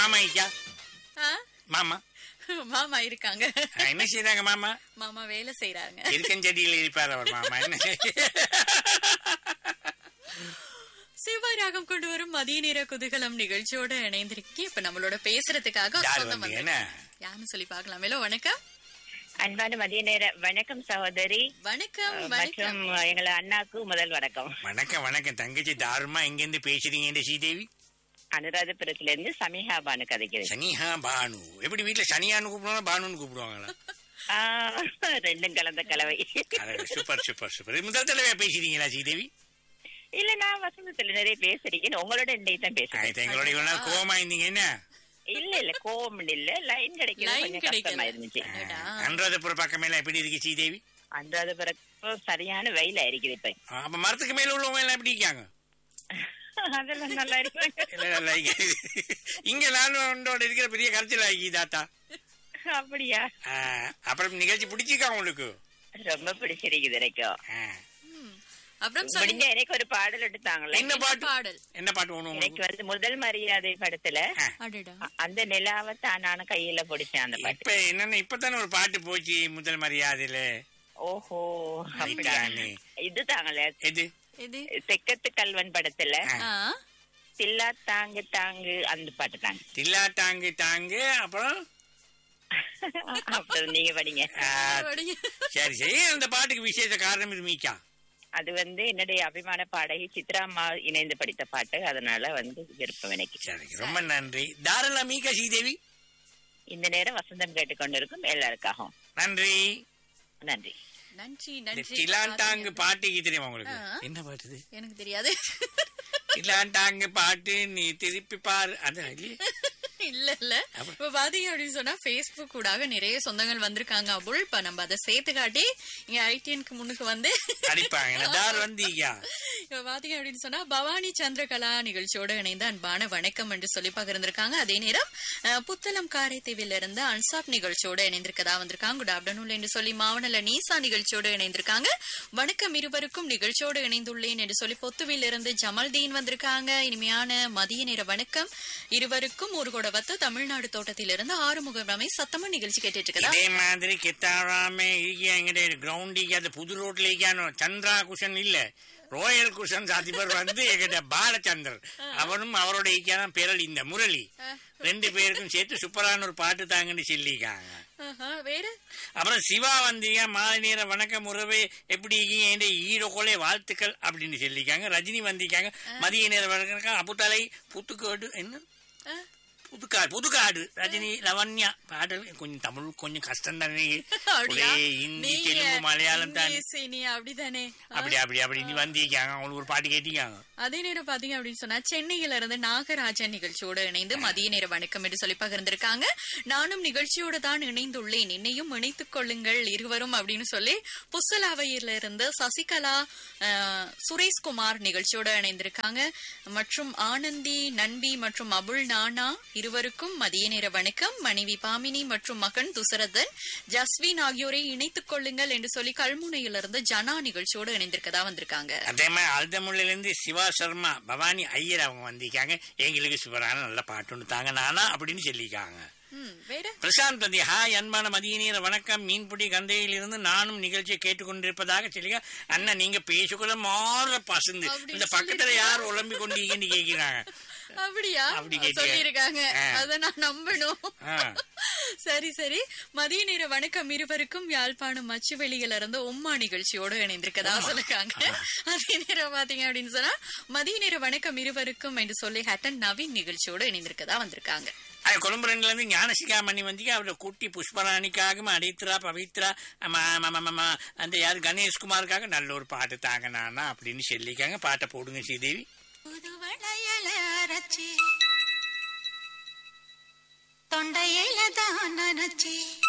மாமா ஐயா ஆ? மாமா மாமா இருக்காங்க ஆ, என்ன செய்றாங்க மாமா மாமா வேலை செய்யறாங்க இருக்கஞ்செடியில் இருப்பார் அவர் மாமா என்ன செவ்வாய் ராகம் கொண்டு வரும் மதிய நேர குதூகலம் நிகழ்ச்சியோட இணைந்திருக்கீங்க இப்ப நம்மளோட பேசுறதுக்காக ஒரு யார் சொந்தம் வந்து வந்து என்ன யாருன்னு சொல்லி பார்க்கலாம் ஹலோ வணக்கம் அன்பான மதிய நேர வணக்கம் சகோதரி வணக்கம் அஹ், வணக்கம் மற்றும் எங்களை அண்ணாக்கு முதல் வணக்கம் வணக்கம் வணக்கம் தங்கச்சி தாருமா எங்கிருந்து பேசுறீங்க ஸ்ரீதேவி அனுராதபுரத்துல இருந்து சமிஹா பானு கதைக்கிறேன் சனிஹா பானு எப்படி வீட்டுல சனியான்னு கூப்பிடுவாங்க பானுன்னு கூப்பிடுவாங்களா ஆஹ், ரெண்டும் கலந்த கலவை அடடே, சூப்பர் சூப்பர் சூப்பர் இது முதல் தடவை பேசுறீங்களா ஸ்ரீதேவி இல்ல நான் வசந்தத்துல நிறைய பேசுறீங்க உங்களோட இன்னைக்கு தான் பேசுறேன் ஆயிரத்தி எங்களோட இவ்வளவு நாள் கோவமா இருந்தீங்க என்ன இல்ல இல்ல கோவம் இல்ல லைன் கிடைக்கிறது லைன் கொஞ்சம் கிடைக்கல. கஷ்டமா இருந்துச்சு அடடா. அனுராதபுர பக்கமேல எப்படி இருக்கு ஸ்ரீதேவி அனுராதபுரம் சரியான வெயில இருக்குது இப்ப ஆ, அப்ப மரத்துக்கு மேல உள்ளவங்க எல்லாம் எப்படி இருக்காங்க அதெல்லாம் நல்லா இருக்கு இல்ல, நல்லா இருக்கு. இங்க நானும் உன்னோட இருக்கிற பெரிய கருத்தில் ஆகி தாத்தா அப்படியா ஆ, அப்புறம் நிகழ்ச்சி பிடிச்சிருக்கா உங்களுக்கு ரொம்ப பிடிச்சிருக்குது வரைக்கும் ஆ. அப்புறம் முடிஞ்ச சொல்லுங்க எனக்கு ஒரு பாடல் எடுத்தாங்களே என்ன பாட்டு பாடல் என்ன பாட்டு ஒண்ணு எனக்கு உங்களுக்கு வந்து முதல் மரியாதை படத்துல அடடா அ- அந்த நிலாவை தான் நானும் கையில பிடிச்சேன் அந்த பாட்டு இப்ப என்னன்னு இப்பதானே ஒரு பாட்டு போச்சு முதல் மரியாதையில ஓஹோ அப்படியா அதுதானே. இது தாங்களே எது இது தெக்கத்து கல்வன் படத்துல ஆ தில்லா தாங்கு தாங்கு அந்த பாட்டு தாங்க தில்லா டாங்கு டாங்கு அப்புறம் அப்புறம் நீங்க படிங்க ஆ, படிங்க. சரி சரி அந்த பாட்டுக்கு விசேஷ காரணம் இது மீக்கா அது வந்து என்னுடைய அபிமான பாடகி சித்ராம்மா இணைந்து படித்த பாட்டு அதனால வந்து விருப்பம் எனக்கு சரி ரொம்ப நன்றி தாராள மீக்கா ஸ்ரீதேவி இந்த நேரம் வசந்தம் கேட்டுக்கொண்டிருக்கும் எல்லாருக்காகவும் நன்றி நன்றி நன்றி இந்த நன்றி டிலாண்டாங்கு பாட்டுக்கு தெரியுமா உங்களுக்கு ஆ. என்ன பாட்டு இது எனக்கு தெரியாது டிலாண்டாங்கு பாட்டு நீ திருப்பி பாரு அதான் இல்லையே இல்ல இல்ல இப்ப பாத்தீங்க அப்படின்னு சொன்னா பேஸ்புக் கூடாக நிறைய சொந்தங்கள் வந்திருக்காங்க அபுல் இப்ப நம்ம அதை சேர்த்து காட்டி இங்க ஐடிஎனுக்கு முன்னுக்கு வந்து அடிப்பாங்க தார் வந்தீங்க இப்ப பாத்தீங்க அப்படின்னு சொன்னா பவானி சந்திரகலா நிகழ்ச்சியோட இணைந்த அன்பான வணக்கம் என்று சொல்லி பகிர்ந்திருக்காங்க அதே நேரம் அஹ், புத்தளம் காரைத்தீவில இருந்து அன்சாப் நிகழ்ச்சியோட இணைந்திருக்கதா வந்திருக்காங்க குட் ஆப்டர்நூன் என்று சொல்லி மாவனல நீசா நிகழ்ச்சியோட இணைந்திருக்காங்க வணக்கம் இருவருக்கும் நிகழ்ச்சியோடு இணைந்துள்ளேன் என்று சொல்லி பொத்துவில் இருந்து ஜமல்தீன் வந்திருக்காங்க இனிமையான மதிய நேர வணக்கம் இருவருக்கும் ஒரு கொடவத்து தமிழ்நாடு தோட்டத்திலிருந்து ஆறுமுகம் ரமேஷ் சத்தமா நிகழ்ச்சி கேட்டுட்டு இருக்கதா இதே மாதிரி கெத்தாராம இங்கே கிரவுண்ட் அது புது ரோட்ல இருக்கானோ சந்திரா குஷன் இல்ல ரோயல் குஷன் அதிபர் வந்து எங்கிட்ட பாலச்சந்தர் அவனும் அவரோட ஈக்கான பேரல் இந்த முரளி ரெண்டு பேருக்கும் சேர்த்து சூப்பரான ஒரு பாட்டு தாங்கன்னு சொல்லியிருக்காங்க ஆஹா, வேற அப்புறம் சிவா வந்தீங்க மாலை நேர வணக்கம் உறவே எப்படி இருக்கீங்க என்ற ஈரோக்கோலே வாழ்த்துக்கள் அப்படின்னு சொல்லியிருக்காங்க ரஜினி வந்திருக்காங்க மதிய நேர வணக்கம் அப்புத்தலை புத்துக்கோடு என்ன ஆ, புதுக்காடு புதுக்காடு ரஜினி லவண்யா பாடல் கொஞ்சம் தமிழ் கொஞ்சம் கஷ்டம் தானே அப்படியா? ஒரே ஹிந்தி நீங்க தெலுங்கு மலையாளம் தான் இங்கிலீஷ், இனி அப்படிதானே அப்படி அப்படி அப்படி நீ வந்திருக்காங்க அவங்களுக்கு ஒரு பாட்டு கேட்டிருக்காங்க அதே நேரம் பாத்தீங்க அப்படின்னு சொன்னா சென்னையில இருந்து நாகராஜன் நிகழ்ச்சியோட இணைந்து மதிய நேர வணக்கம் என்று சொல்லி பகிர்ந்திருக்காங்க நானும் நிகழ்ச்சியோட தான் இணைந்துள்ளேன் என்னையும் இணைத்துக் கொள்ளுங்கள் இருவரும் அப்படின்னு சொல்லி புசலாவையில இருந்து சசிகலா அஹ், சுரேஷ்குமார் நிகழ்ச்சியோட இணைந்திருக்காங்க மற்றும் ஆனந்தி நன்பி மற்றும் அபுல் நானா இருவருக்கும் மதிய நேர வணக்கம் மனைவி பாமினி மற்றும் மகன் துசரதன் ஜஸ்வின் ஆகியோரை இணைத்துக் கொள்ளுங்கள் என்று சொல்லி கல்முனையிலிருந்து ஜனா நிகழ்ச்சியோட இணைந்திருக்கதா வந்திருக்காங்க அதே மாதிரி அல்தமுல்ல இருந்து சிவா சர்மா பவானி ஐயர் அவங்க வந்திருக்காங்க எங்களுக்கு சூப்பரான நல்ல பாட்டு ஒன்று தாங்க நானா அப்படின்னு சொல்லியிருக்காங்க ம், வேற பிரசாந்த் வந்து ஹாய் அன்பான மதிய நேர வணக்கம் மீன்பிடி கந்தையில் இருந்து நானும் நிகழ்ச்சியை கேட்டுக்கொண்டிருப்பதாக சொல்லிங்க அண்ணா நீங்க பேசக்குள்ள மாற பசந்து அப்படி இந்த பக்கத்துல யார் உழம்பி கொண்டீங்கன்னு கேட்கிறாங்க அப்படியா அப்படி கேட்டியா? சொல்லிருக்காங்க ஆ. அத நான் நம்பணும் ஆ. சரி சரி மதிய நேர வணக்கம் இருவருக்கும் யாழ்ப்பாணம் மச்சுவெளியில இருந்து உம்மா நிகழ்ச்சியோட இணைந்திருக்கதா சொல்லிருக்காங்க அதே நேரம் பாத்தீங்க அப்படின்னு சொன்னா மதிய நேர வணக்கம் இருவருக்கும் என்று சொல்லி ஹட்டன் நவீன் நிகழ்ச்சியோட இணைந்திருக்கதா வந்திருக்காங்க அது கொழும்பு ரெண்டுல இருந்து ஞானசிகா மணி வந்து அவரோட குட்டி புஷ்பராணிக்காக அடித்ரா பவித்ரா ஆமா, ஆமா, ஆமா, ஆமா, அந்த யாரு கணேஷ்குமாருக்காக நல்ல ஒரு பாட்டு தாங்க நானா அப்படின்னு சொல்லிக்காங்க பாட்டை போடுங்க ஸ்ரீதேவி புது வளையல அரைச்சி தொண்டையில தான் நினைச்சி